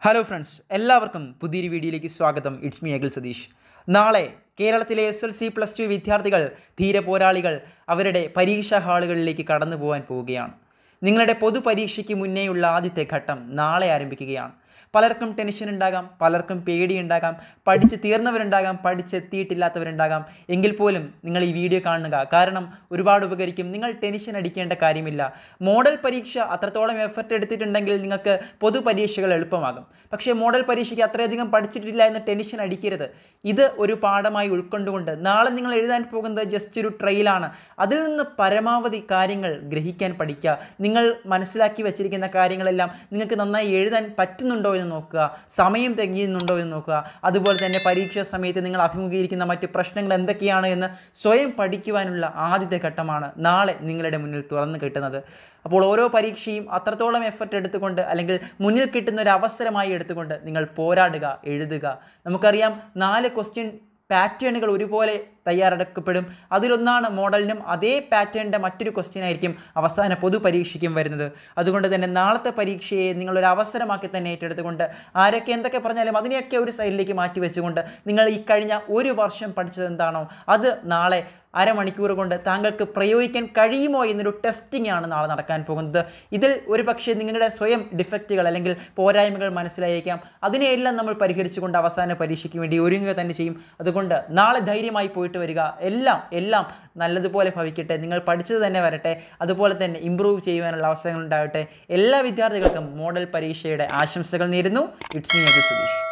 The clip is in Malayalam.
ഹലോ ഫ്രണ്ട്സ് എല്ലാവർക്കും പുതിയൊരു വീഡിയോയിലേക്ക് സ്വാഗതം ഇറ്റ്സ് മീ അഖിൽ സതീഷ് നാളെ കേരളത്തിലെ S L C plus two വിദ്യാർത്ഥികൾ ധീര പോരാളികൾ അവരുടെ പരീക്ഷാ ഹാളുകളിലേക്ക് കടന്നു പോകാൻ പോവുകയാണ് നിങ്ങളുടെ പൊതുപരീക്ഷയ്ക്ക് മുന്നേയുള്ള ആദ്യത്തെ ഘട്ടം നാളെ ആരംഭിക്കുകയാണ് പലർക്കും ടെൻഷൻ ഉണ്ടാകാം പലർക്കും പേടിയുണ്ടാകാം പഠിച്ച് തീർന്നവരുണ്ടാകാം പഠിച്ചെത്തിയിട്ടില്ലാത്തവരുണ്ടാകാം എങ്കിൽ പോലും നിങ്ങൾ ഈ വീഡിയോ കാണുക കാരണം ഒരുപാട് ഉപകരിക്കും നിങ്ങൾ ടെൻഷൻ അടിക്കേണ്ട കാര്യമില്ല മോഡൽ പരീക്ഷ അത്രത്തോളം എഫർട്ട് എടുത്തിട്ടുണ്ടെങ്കിൽ നിങ്ങൾക്ക് പൊതുപരീക്ഷകൾ എളുപ്പമാകും പക്ഷേ മോഡൽ പരീക്ഷയ്ക്ക് അത്രയധികം പഠിച്ചിട്ടില്ല എന്ന് ടെൻഷൻ അടിക്കരുത് ഇത് ഒരു പാഠമായി ഉൾക്കൊണ്ടുകൊണ്ട് നാളെ നിങ്ങൾ എഴുതാൻ പോകുന്നത് ജസ്റ്റ് ഒരു ട്രെയിലാണ് അതിൽ നിന്ന് പരമാവധി കാര്യങ്ങൾ ഗ്രഹിക്കാൻ പഠിക്കുക നിങ്ങൾ മനസ്സിലാക്കി വെച്ചിരിക്കുന്ന കാര്യങ്ങളെല്ലാം നിങ്ങൾക്ക് നന്നായി എഴുതാൻ പറ്റുന്നുണ്ടോ എന്ന് നോക്കുക സമയം തികയുന്നുണ്ടോ എന്ന് നോക്കുക അതുപോലെ തന്നെ പരീക്ഷാ സമയത്ത് നിങ്ങൾ അഭിമുഖീകരിക്കുന്ന മറ്റ് പ്രശ്നങ്ങൾ എന്തൊക്കെയാണ് എന്ന് സ്വയം പഠിക്കുവാനുള്ള ആദ്യത്തെ ഘട്ടമാണ് നാളെ നിങ്ങളുടെ മുന്നിൽ തുറന്നു കിട്ടുന്നത് അപ്പോൾ ഓരോ പരീക്ഷയും അത്രത്തോളം എഫർട്ട് എടുത്തുകൊണ്ട് അല്ലെങ്കിൽ മുന്നിൽ കിട്ടുന്ന ഒരു അവസരമായി എടുത്തുകൊണ്ട് നിങ്ങൾ പോരാടുക എഴുതുക നമുക്കറിയാം നാല് ക്വസ്റ്റ്യൻ പാറ്റേണുകൾ ഒരുപോലെ തയ്യാറെടുക്കപ്പെടും അതിലൊന്നാണ് മോഡലിനും അതേ പാറ്റേണിൻ്റെ മറ്റൊരു ക്വസ്റ്റ്യൻ ആയിരിക്കും അവസാന പൊതുപരീക്ഷയ്ക്കും വരുന്നത് അതുകൊണ്ട് തന്നെ നാളത്തെ പരീക്ഷയെ നിങ്ങളൊരു അവസരമാക്കി തന്നെ ഏറ്റെടുത്തുകൊണ്ട് ആരൊക്കെ എന്തൊക്കെ പറഞ്ഞാലും അതിനെയൊക്കെ ഒരു സൈഡിലേക്ക് മാറ്റി വെച്ചുകൊണ്ട് നിങ്ങൾ ഈ കഴിഞ്ഞ ഒരു വർഷം പഠിച്ചത് എന്താണോ അത് നാളെ അരമണിക്കൂർ കൊണ്ട് താങ്കൾക്ക് പ്രയോഗിക്കാൻ കഴിയുമോ എന്നൊരു ടെസ്റ്റിംഗ് ആണ് നാളെ നടക്കാൻ പോകുന്നത് ഇതിൽ ഒരു പക്ഷേ നിങ്ങളുടെ സ്വയം ഡിഫക്റ്റുകൾ അല്ലെങ്കിൽ പോരായ്മകൾ മനസ്സിലായേക്കാം അതിനെയെല്ലാം നമ്മൾ പരിഹരിച്ചുകൊണ്ട് അവസാന പരീക്ഷയ്ക്ക് വേണ്ടി ഒരുങ്ങുക തന്നെ ചെയ്യും അതുകൊണ്ട് നാളെ ധൈര്യമായി പോയിട്ട് വരിക എല്ലാം എല്ലാം നല്ലതുപോലെ ഭവിക്കട്ടെ നിങ്ങൾ പഠിച്ചത് തന്നെ വരട്ടെ അതുപോലെ തന്നെ ഇമ്പ്രൂവ് ചെയ്യുവാനുള്ള അവസരങ്ങൾ ഉണ്ടാകട്ടെ എല്ലാ വിദ്യാർത്ഥികൾക്കും മോഡൽ പരീക്ഷയുടെ ആശംസകൾ നേരുന്നു ഇറ്റ്സ് മീ അഗു സുധീഷ്